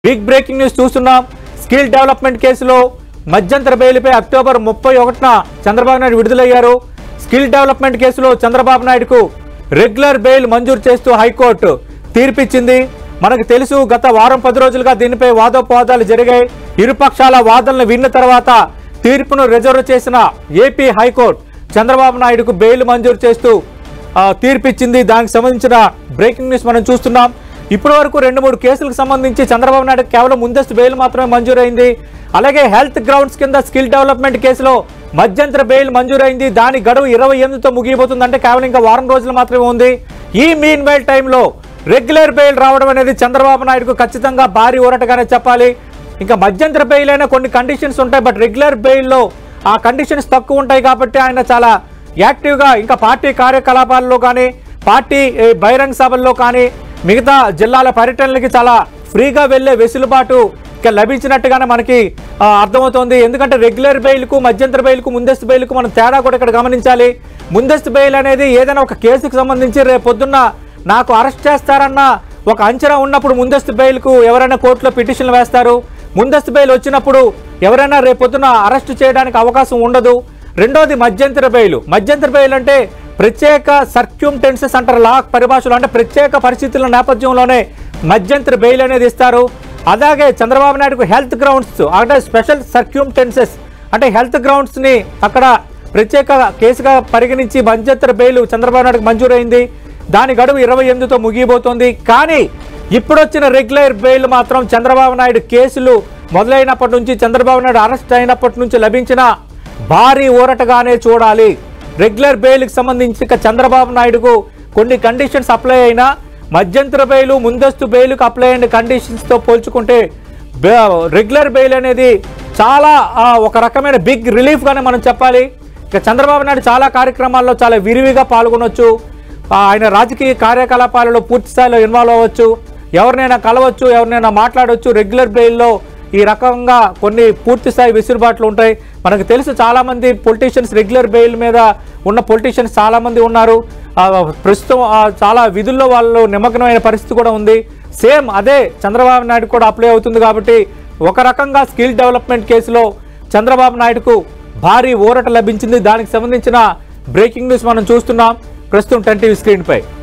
big breaking news చూస్తున్నాం skill development కేసులో మధ్యంతర బెయిల్పై అక్టోబర్ ముప్పై ఒకటిన చంద్రబాబు నాయుడు విడుదలయ్యారు స్కిల్ డెవలప్మెంట్ కేసులో చంద్రబాబు నాయుడుకు రెగ్యులర్ బెయిల్ మంజూరు చేస్తూ హైకోర్టు తీర్పిచ్చింది మనకు తెలుసు గత వారం పది రోజులుగా దీనిపై వాదోపవాదాలు జరిగాయి ఇరుపక్షాల వాదనలు విన్న తర్వాత తీర్పును రిజర్వ్ చేసిన ఏపీ హైకోర్టు చంద్రబాబు నాయుడుకు బెయిల్ మంజూరు చేస్తూ ఆ, తీర్పిచ్చింది దానికి సంబంధించిన బ్రేకింగ్ న్యూస్ మనం చూస్తున్నాం ఇప్పటి వరకు రెండు మూడు కేసులకు సంబంధించి చంద్రబాబు నాయుడు కేవలం ముందస్తు బెయిల్ మాత్రమే మంజూరైంది అలాగే హెల్త్ గ్రౌండ్స్ కింద స్కిల్ డెవలప్మెంట్ కేసులో మధ్యంతర బెయిల్ మంజూరైంది దాని గడువు ఇరవై ఎనిమిదితో ముగియబోతుంది అంటే కేవలం ఇంకా వారం రోజులు మాత్రమే ఉంది ఈ మీన్ బెయిల్ టైంలో రెగ్యులర్ బెయిల్ రావడం అనేది చంద్రబాబు నాయుడుకు ఖచ్చితంగా భారీ ఊరటగానే చెప్పాలి ఇంకా మధ్యంతర బెయిల్ అయినా కొన్ని కండిషన్స్ ఉంటాయి బట్ రెగ్యులర్ బెయిల్లో ఆ కండిషన్స్ తక్కువ ఉంటాయి కాబట్టి ఆయన చాలా యాక్టివ్గా ఇంకా పార్టీ కార్యకలాపాల్లో కానీ పార్టీ ఏ, బహిరంగ సభల్లో కానీ మిగతా జిల్లాల పర్యటనలకి చాలా ఫ్రీగా వెళ్ళే వెసులుబాటు ఇక లభించినట్టుగానే మనకి ఆ, అర్థమవుతోంది ఎందుకంటే రెగ్యులర్ బెయిల్కు మధ్యంతర బెయిల్కు ముందస్తు బెయిల్కు మనం తేడా కూడా ఇక్కడ గమనించాలి ముందస్తు బెయిల్ అనేది ఏదైనా ఒక కేసుకు సంబంధించి రేపు పొద్దున్న నాకు అరెస్ట్ చేస్తారన్న ఒక అంచనా ఉన్నప్పుడు ముందస్తు బెయిల్కు ఎవరైనా కోర్టులో పిటిషన్లు వేస్తారు ముందస్తు బెయిల్ వచ్చినప్పుడు ఎవరైనా రేపొద్దున అరెస్ట్ చేయడానికి అవకాశం ఉండదు రెండోది మధ్యంతర బెయిల్ మధ్యంతర బెయిల్ అంటే ప్రత్యేక సర్క్యూమ్టెన్సెస్ అంటారు లా పరిభాషలో అంటే ప్రత్యేక పరిస్థితుల నేపథ్యంలోనే మధ్యంతర బెయిల్ అనేది ఇస్తారు అలాగే చంద్రబాబు నాయుడుకు హెల్త్ గ్రౌండ్స్ అంటే స్పెషల్ సర్క్యూమ్టెన్సెస్ అంటే హెల్త్ గ్రౌండ్స్ని అక్కడ ప్రత్యేక కేసుగా పరిగణించి మధ్యంతర బెయిల్ చంద్రబాబు నాయుడుకు మంజూరైంది దాని గడువు ఇరవై ఎనిమిదితో ముగియబోతోంది కానీ ఇప్పుడు వచ్చిన రెగ్యులర్ బెయిల్ మాత్రం చంద్రబాబు నాయుడు కేసులు మొదలైనప్పటి నుంచి చంద్రబాబు నాయుడు అరెస్ట్ అయినప్పటి నుంచి లభించిన భారీ ఊరటగానే చూడాలి రెగ్యులర్ బెయిల్కి సంబంధించి ఇక చంద్రబాబు నాయుడుకు కొన్ని కండిషన్స్ అప్లై అయినా మధ్యంతర బెయిల్ ముందస్తు బెయిల్కి అప్లై అయిన కండిషన్స్తో పోల్చుకుంటే బె- రెగ్యులర్ బెయిల్ అనేది చాలా ఆ, ఒక రకమైన బిగ్ రిలీఫ్గానే మనం చెప్పాలి ఇక చంద్రబాబు నాయుడు చాలా కార్యక్రమాల్లో చాలా విరివిగా పాల్గొనొచ్చు ఆ, ఆయన రాజకీయ కార్యకలాపాలలో పూర్తి స్థాయిలో ఇన్వాల్వ్ అవ్వచ్చు ఎవరినైనా కలవచ్చు ఎవరినైనా మాట్లాడవచ్చు రెగ్యులర్ బెయిల్లో ఈ రకంగా కొన్ని పూర్తి స్థాయి వెసులుబాట్లు ఉంటాయి మనకు తెలుసు చాలా మంది పొలిటీషియన్స్ రెగ్యులర్ బెయిల్ మీద ఉన్న పొలిటీషియన్స్ చాలా మంది ఉన్నారు ఆ, ప్రస్తుతం ఆ, చాలా విధుల్లో వాళ్ళు నిమగ్నమైన పరిస్థితి కూడా ఉంది సేమ్ అదే చంద్రబాబు నాయుడు కూడా అప్లై అవుతుంది కాబట్టి ఒక రకంగా స్కిల్ డెవలప్మెంట్ కేసులో చంద్రబాబు నాయుడుకు భారీ ఊరట లభించింది దానికి సంబంధించిన బ్రేకింగ్ న్యూస్ మనం చూస్తున్నాం ప్రస్తుతం టెన్ టీవీ స్క్రీన్పై